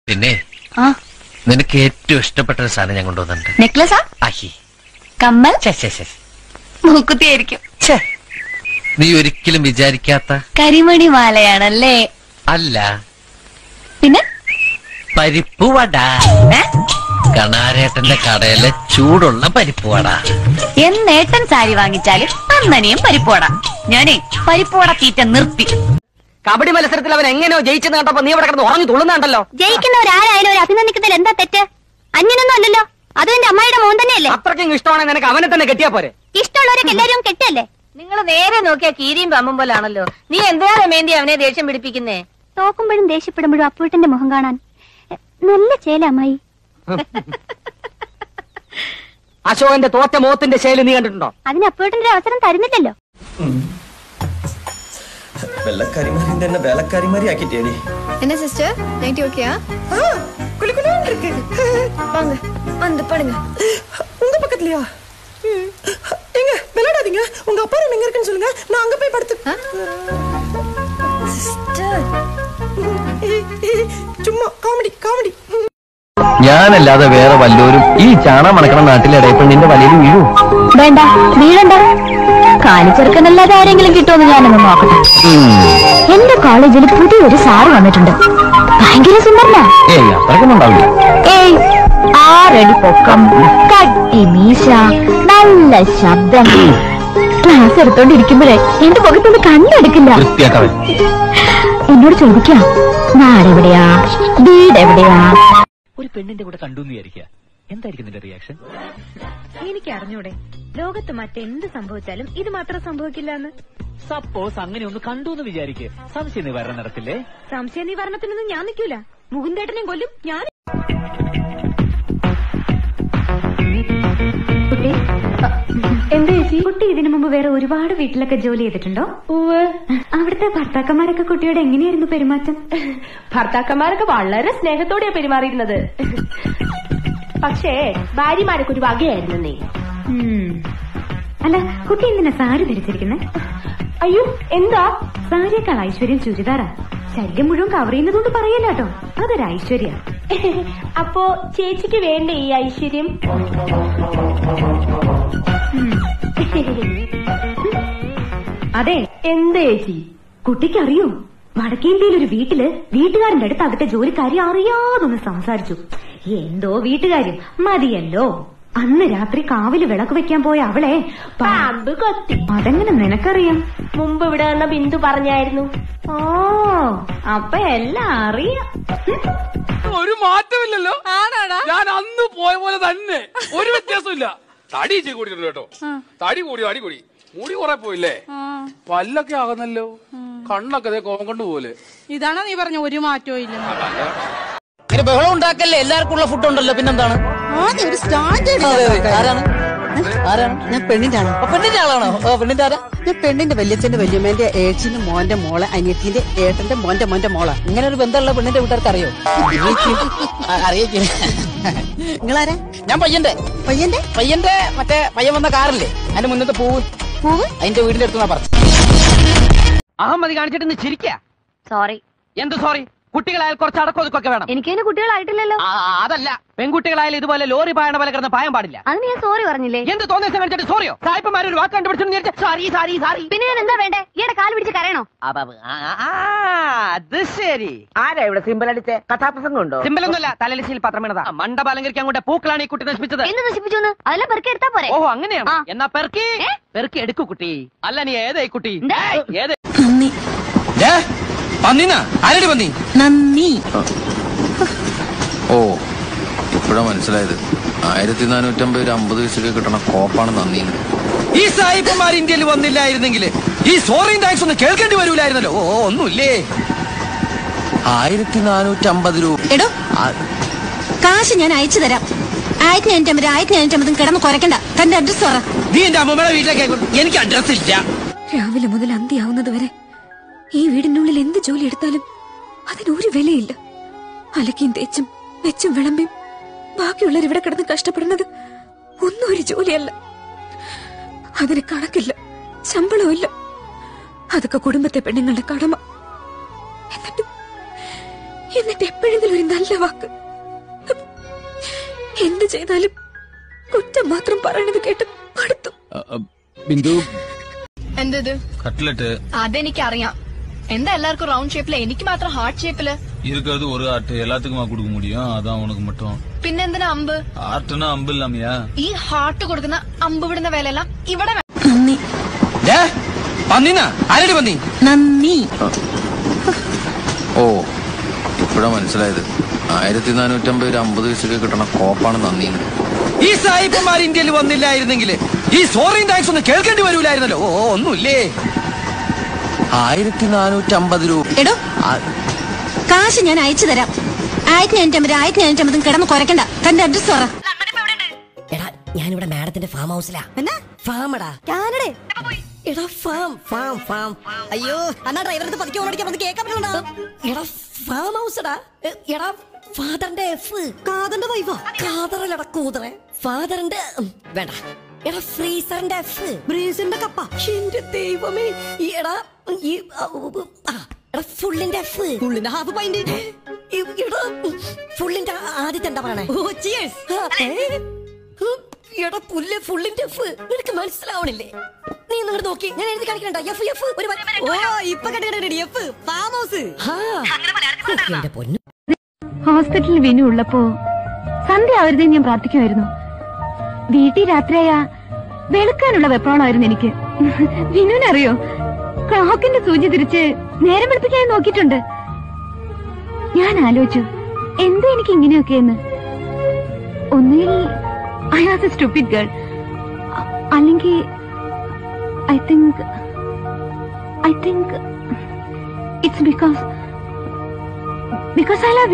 പിന്നെ ആ നിനക്ക് ഏറ്റവും ഇഷ്ടപ്പെട്ട ഒരു സാധനം ഞാൻ കൊണ്ടുവന്നിട്ടുണ്ട് നെക്ലസാ ആഹി കമ്മൽ ഛെ, ഛെ, ഛെ. മൂക്കുത്തിയായിരിക്കും ഛെ. നീ ഒരിക്കലും വിചാരിക്കാത്ത കരിമണി മാലയാണല്ലേ അല്ല പിന്നെ പരിപ്പ് വട ഏ? കണാരേട്ടന്റെ കടയിലെ ചൂടുള്ള പരിപ്പ് വട എന്നേട്ടൻ സാരി വാങ്ങിച്ചാല് അന്നനെയും പരിപ്പോട ഞാനേ പരിപ്പോട തീറ്റ നിർത്തി കബഡി മത്സരത്തിൽ അവൻ എങ്ങനെയോ ജയിച്ചെന്ന് കണ്ടപ്പോ നീ ഇവിടെ കിടന്ന് ഉറങ്ങി തുള്ളുന്നുണ്ടല്ലോ ജയിക്കുന്നവരാരായാലും ഒരു അഭിനന്ദിക്കുന്നതിൽ എന്താ തെറ്റ് അന്യനൊന്നും അല്ലല്ലോ അതും എന്റെ അമ്മായിയുടെ മോൻ തന്നെയല്ലേ അത്രയ്ക്കും ഇഷ്ടമാണെങ്കിൽ നിനക്ക് അവനെ തന്നെ കെട്ടിയാ പോരെ ഇഷ്ടമുള്ളവരൊക്കെ എല്ലാരും കെട്ടല്ലേ നിങ്ങൾ നേരെ നോക്കിയാ കീരിയും പമ്പും പോലാണല്ലോ നീ എന്തിനാ രമേന്തി അവനെ ദേഷ്യം പിടിപ്പിക്കുന്നേ തോക്കുമ്പോഴും ദേഷ്യപ്പെടുമ്പോഴും അപ്പൂട്ടന്റെ മുഖം കാണാൻ എ, നല്ല ചേല അമ്മായി അശോകന്റെ തോറ്റ മോത്തിന്റെ ശൈലി നീ കണ്ടിട്ടുണ്ടോ അതിന് അപ്പൂട്ടന്റെ ഒരു അവസരം തരുന്നില്ലല്ലോ വെള്ളക്കാരിമാരി തന്നെ വേലക്കാരിമാരി ആക്കിട്ടേടി என்ன சிஸ்டர் நைட்டி ஓகேயா இருக்கு வாங்க வந்து படுங்க உங்க பக்கத்துலயா எங்க விளையாடாதீங்க உங்க அப்பா room எங்க இருக்குன்னு சொல்லுங்க நான் அங்க போய் படுத்து சிஸ்டர் சும்மா காமெடி காமெடி ഞാനല്ലാതെ വേറെ വല്ലോരും ഈ ചാണ മണക്കണ നാട്ടിലിടയിൽ പെണ്ണിന്റെ വലയിൽ വീഴൂ വേണ്ട വീഴണ്ട കാലി ചെറുക്കനല്ലാതെ ആരെങ്കിലും കിട്ടുമെന്ന് ഞാനൊന്ന് നോക്കട്ടെ എന്റെ കോളേജിൽ പുതിയൊരു സാറ് വന്നിട്ടുണ്ട് ഭയങ്കര സുന്ദരനാ ഏയ് അത്രക്കൊന്നും ഉണ്ടാവില്ല ഏയ് ആറടി പൊക്കം കട്ടി മീശ നല്ല ശബ്ദം ക്ലാസ് എടുത്തോണ്ടിരിക്കുമ്പോഴേ എന്റെ മുഖത്തൊന്ന് കണ്ണെടുക്കില്ല വൃത്തിയാക്കവൻ എന്നോട് ചോദിക്കാം നാടെവിടെയാ വീട് എവിടെയാ ഒരു പെണ്ണിന്റെ കൂടെ കണ്ടു എന്ന് വിചാരിക്കുക എന്തായിരിക്കും നിന്റെ റിയാക്ഷൻ എനിക്ക് അറിഞ്ഞൂടെ ലോകത്ത് മറ്റെന്ത് സംഭവിച്ചാലും ഇത് മാത്രം സംഭവിക്കില്ല എന്ന് സപ്പോസ് അങ്ങനെ ഒന്ന് കണ്ടു എന്ന് വിചാരിക്കുക സംശയ നിവാരണം നടക്കില്ലേ സംശയ നിവാരണത്തിനൊന്നും ഞാൻ നിൽക്കൂല മുകുന്ദേട്ടനെ കൊല്ലും ഞാൻ എന്താ ചേച്ചി കുട്ടി ഇതിനു മുമ്പ് വേറെ ഒരുപാട് വീട്ടിലൊക്കെ ജോലി ചെയ്തിട്ടുണ്ടോ അവിടുത്തെ ഭർത്താക്കന്മാരൊക്കെ കുട്ടിയോട് എങ്ങനെയായിരുന്നു പെരുമാറ്റം ഭർത്താക്കന്മാരൊക്കെ വളരെ സ്നേഹത്തോടെയാ പെരുമാറിയിരുന്നത് പക്ഷേ ഭാര്യമാരൊക്കെ ഒരു വകയായിരുന്നു നീ ഉം. അല്ല കുട്ടി എന്തിനാ സാരി ധരിച്ചിരിക്കുന്നത് അയ്യോ എന്താ സാരിയേക്കാൾ ഐശ്വര്യം ചുരിദാറാ ശല്യം മുഴുവൻ കവർ ചെയ്യുന്നതുകൊണ്ട് പറയല്ല കേട്ടോ അതൊരു ഐശ്വര്യ അപ്പോ ചേച്ചിക്ക് വേണ്ട ഈ ഐശ്വര്യം അതെ എന്താ ചേച്ചി കുട്ടിക്ക് അറിയോ വടക്കേന്ത്യയിൽ ഒരു വീട്ടില് വീട്ടുകാരന്റെ അടുത്ത് അവിടുത്തെ ജോലിക്കാരി അറിയാതൊന്ന് സംസാരിച്ചു എന്തോ വീട്ടുകാര്യം മതിയല്ലോ അന്ന് രാത്രി കാവില് വിളക്ക് വെക്കാൻ പോയ അവളെ പാ- പാമ്പ് കൊത്തി അതെങ്ങനെ നിനക്കറിയാം മുമ്പ് ഇവിടെ വന്ന ബിന്ദു പറഞ്ഞായിരുന്നു ഓ അപ്പൊ എല്ലാം അറിയാം ഒരു മാറ്റമില്ലല്ലോ ഞാൻ അന്ന് പോയ പോലെ തന്നെ ഒരു വ്യത്യാസമില്ല തടി ഇച്ചിരി കൂടിയിട്ടുണ്ട് കേട്ടോ തടി കൂടി തടി കൂടി മുടി കുറെ പോയില്ലേ പല്ലൊക്കെ ആകുന്നല്ലോ കണ്ണൊക്കെ ദേ കോപം കൊണ്ട് പോലെ ഇതാണോ നീ പറഞ്ഞ ഒരു മാറ്റവും ഇല്ലെന്ന് ഇങ്ങനെ ബഹളം ഉണ്ടാക്കല്ലേ എല്ലാവർക്കും ഉള്ള ഫുഡ് ഉണ്ടല്ലോ പിന്നെന്താണ് ആദ്യം ഒരു സ്റ്റാൻഡേർഡ് ആരാണ് ആരാണ് ഞാൻ പെണ്ണിന്റെ ആണോ ഓ, പെണ്ണിന്റെ ആളാണോ ഓ പെണ്ണിന്റെ ആരാ ഞാൻ പെണ്ണിന്റെ വല്യച്ഛന്റെ വല്യമ്മേന്റെ ഏച്ചിന്റെ മോന്റെ മോളെ അനിയത്തിന്റെ ഏട്ടന്റെ മോന്റെ മോന്റെ മോളെ ഇങ്ങനെ ഒരു ബന്ധമുള്ള പെണ്ണിന്റെ വീട്ടുകാർക്ക് അറിയോ അറിയിക്കും നിങ്ങളാരാ ഞാൻ പയ്യന്റെ പയ്യന്റെ പയ്യന്റെ മറ്റേ പയ്യൻ വന്ന കാറില്ലേ അതിന്റെ മുന്നത്തെ പൂവ് പൂവ് അതിന്റെ വീടിന്റെ അടുത്ത് പറഞ്ഞു അഹമ്മതി കാണിച്ചിട്ട് ഇന്ന് ചിരിക്ക സോറി എന്ത് സോറി കുട്ടികളായാൽ കുറച്ച് അടക്കൊതുക്കൊക്കെ വേണം എനിക്കതിന് കുട്ടികളായിട്ടില്ലല്ലോ ആ, അതല്ല പെൺകുട്ടികളായാലും ഇതുപോലെ ലോറി പായണ പോലെ കിടന്ന് പായം പാടില്ല അതിന് ഞാൻ സോറി പറഞ്ഞില്ലേ എന്ത് തോന്നിയ കാണിച്ചിട്ട് സോറിയോ സായിപ്പന്മാർ ഒരു വാക്ക് കണ്ടുപിടിച്ചു സാരി സാരി സാരി പിന്നെ ഞാൻ എന്താ വേണ്ടേ ഈയുടെ കാല് പിടിച്ച് കരയണോ അത് ശരി ആരാ ഇവിടെ സിമ്പിൾ അടിച്ചേ കഥാപ്രസംഗം ഉണ്ടോ സിമ്പിൾ ഒന്നുമല്ല തലലിശയിൽ പത്രം വീണതാ മണ്ഡപം അലങ്കരിക്കാൻ കൊണ്ട് പൂക്കളാണ് ഈ കുട്ടി നശിപ്പിച്ചത് എന്ത് നശിപ്പിച്ചു അതെല്ലാം പെറുക്കി എടുത്താ പോരെ ഓഹോ അങ്ങനെയാണ് ആ. എന്നാ പെറുക്കി പെറുക്കി എടുക്കൂ കുട്ടി അല്ല നീ ഏതായി കുട്ടി എന്താ? ഏയ്, ഏത് നന്ദി പന്നിനാ ആരടി പന്നി നന്ദി ഓ ഇപ്പോഴാ മനസ്സിലായത് ആയിരത്തി നാനൂറ്റമ്പത് ഒരു അമ്പത് വയസ്സൊക്കെ കിട്ടണ കോപ്പാണ് നന്ദിന്ന് ഈ സായിപ്പന്മാർ ഇന്ത്യയിൽ വന്നില്ലായിരുന്നെങ്കിൽ ഈ സോറിയും ടാക്സ് ഒന്നും കേൾക്കേണ്ടി വരൂലായിരുന്നല്ലോ ഓ ഒന്നുമില്ലേ ആയിരത്തി നാനൂറ്റമ്പത് രൂപ എടോ ആ, കാശ് ഞാൻ അയച്ചു തരാം ആയിരത്തി അഞ്ഞൂറ്റമ്പത് ആയിരത്തി അഞ്ഞൂറ്റമ്പതും കിടന്ന് കുറയ്ക്കണ്ട തന്റെ അഡ്രസ് പറ നീ എന്റെ അമ്മമ്മയുടെ വീട്ടിലേക്ക് ആയിക്കോട്ടെ. എനിക്ക് അഡ്രസ് ഇല്ല രാവിലെ മുതൽ അന്തിയാവുന്നത് വരെ ഈ വീടിനുള്ളിൽ എന്ത് ജോലി എടുത്താലും അതിനൊരു വിലയില്ല അലക്കിയും തേച്ചും വെച്ചും വിളമ്പിയും ബാക്കിയുള്ളവർ ഇവിടെ കിടന്ന് കഷ്ടപ്പെടുന്നത് ഒന്നും ഒരു ജോലിയല്ല അതിന് കണക്കില്ല ശമ്പളമില്ല അതൊക്കെ കുടുംബത്തെ പെണ്ണുങ്ങളുടെ കടമ എന്നിട്ടും എന്നിട്ട് എപ്പോഴെങ്കിലും ഒരു നല്ല വാക്ക് എന്ത് ചെയ്താലും കുറ്റം മാത്രം പറയണത് കേട്ട് മടുത്തു ബിന്ദു എന്തത് കട്ട്ലറ്റ് അതെനിക്കറിയാം എന്താ எல்லாருக்கும் ரவுண்ட் ஷேப்ல എനിക്ക് മാത്രം ഹാർട്ട് ഷേപ്പില് இருக்கிறது ஒரு ஆட்டு எல்லாத்துக்குமா கொடுக்க முடியும் அதான் உனக்கு மட்டும் പിന്നെന്തിനാ അമ്പ് ஆட்டுனா அம்பு இல்லாமையா ഈ ഹാർട്ട് കൊടുക്കുന്ന അമ്പ് വിടുന്ന വേലയെല്ലാം ഇവിടെ വേ- നന്ദി ഏ പന്നിനാ ആരടി പന്നി നന്ദി ഓ ഇപ്പോഴാ മനസ്സിലായത് ആയിരത്തി നാനൂറ്റമ്പത് ഒരു അമ്പത് പൈസക്ക് കിട്ടണ കോപ്പാണ് നന്ദി ഈ സായിപ്പന്മാർ ഇന്ത്യയിൽ വന്നില്ലായിരുന്നെങ്കിൽ ഈ സോറിയും താങ്ക്സ് ഒന്നും കേൾക്കേണ്ടി വരൂലായിരുന്നല്ലോ ഓ ഒന്നുമില്ലേ ആയിരത്തി നാനൂറ്റമ്പത് രൂപ എടോ കാശ് ഞാൻ അയച്ചു തരാം ആയിരത്തി അഞ്ഞൂറ്റമ്പത് ആയിരത്തി അഞ്ഞൂറ്റമ്പതും കിടന്ന് കുറയ്ക്കണ്ട തന്റെ അഡ്രസ് പറ എടാ ഞാനിവിടെ മാഡത്തിന്റെ ഫാം ഹൗസിലാ എന്നാ ഫാമടാ കാനഡേ എടാ ഫാം ഫാം ഫാം അയ്യോ അന്നാ ഡ്രൈവറത്ത് പതുക്കെ ഓടിക്കാൻ വന്ന് കേൾക്കാൻ പറ്റുന്നുണ്ടോ എടാ ഫാം ഹൗസ് എടാ എ, എടാ ഫാദറിന്റെ എഫ് കാതറിന്റെ വൈഫാ കാതറല്ലടാ കൂതറെ ഫാദറിന്റെ ഉം, വേണ്ട എടാ ഫ്രീസറിന്റെ എഫ് ബ്രീസിന്റെ കപ്പ എന്റെ ദൈവമേ ഈ എടാ ഈ ആ, ഉ, ആ, എടാ ഫുള്ളിന്റെ എഫ് ഫുള്ളിന്റെ ഹാഫ് പൈന്റ് എടാ ഫുള്ളിന്റെ ആദ്യത്തെ എന്താ പറയണേ ഓ ചിയേഴ്സ് എടാ പുല്ല് ഫുള്ളിന്റെ എഫ് നിനക്ക് മനസ്സിലാവണില്ലേ നീ ഇങ്ങോട്ട് നോക്കി ഞാൻ എഴുതി കാണിക്കണ്ട എഫ് എഫ് ഒരു ഓ ഇപ്പൊ കണ്ടു എഫ് ഫാം ഹൗസ് എന്റെ പൊന്നു ഹോസ്പിറ്റലിൽ വിനു ഉള്ളപ്പോ സന്ധ്യ ആവരുതേ ഞാൻ പ്രാർത്ഥിക്കുമായിരുന്നു വീട്ടിൽ രാത്രിയായ വെളുക്കാനുള്ള വെപ്രാളമായിരുന്നു എനിക്ക് വിനുവിനറിയോ ക്ലോക്കിന്റെ സൂചി തിരിച്ച് നേരം വെളുപ്പിക്കാൻ നോക്കിയിട്ടുണ്ട് ഞാൻ ആലോചിച്ചു എന്തോ എനിക്ക് ഇങ്ങനെയൊക്കെയെന്ന് ഒന്നുകിൽ I was a stupid girl അല്ലെങ്കിൽ I think I think it's because because I love